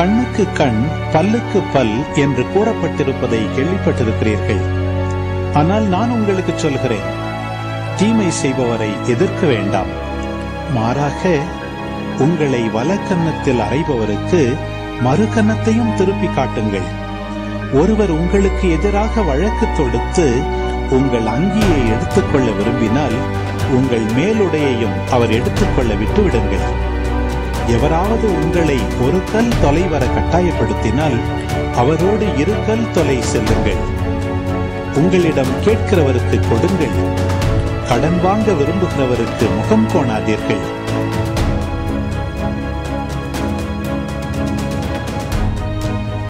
கண்ணுக்கு கண் பல்லுக்கு பல் என்று கூறப்பட்டிருப்பதை கேள்விப்பட்டிருக்கிறீர்கள் ஆனால் நான் உங்களுக்கு சொல்கிறேன் தீமை செய்பவரை எதிர்க்க வேண்டாம் மாறாக உங்களை வலக்கன்னத்தில் அறைபவருக்கு மறுகன்னத்தையும் திருப்பி காட்டுங்கள் ஒருவர் உங்களுக்கு எதிராக வழக்கு தொடுத்து உங்கள் அங்கியை எடுத்துக்கொள்ள விரும்பினால் உங்கள் மேலுடையையும் அவர் எடுத்துக்கொள்ள விட்டுவிடுங்கள் எவராவது உங்களை ஒரு கல் தொலை வர கட்டாயப்படுத்தினால் அவரோடு இரு கல் தொலை செல்லுங்கள் உங்களிடம் கேட்கிறவருக்கு கொடுங்கள் கடன் வாங்க விரும்புகிறவருக்கு முகம் கோணாதீர்கள்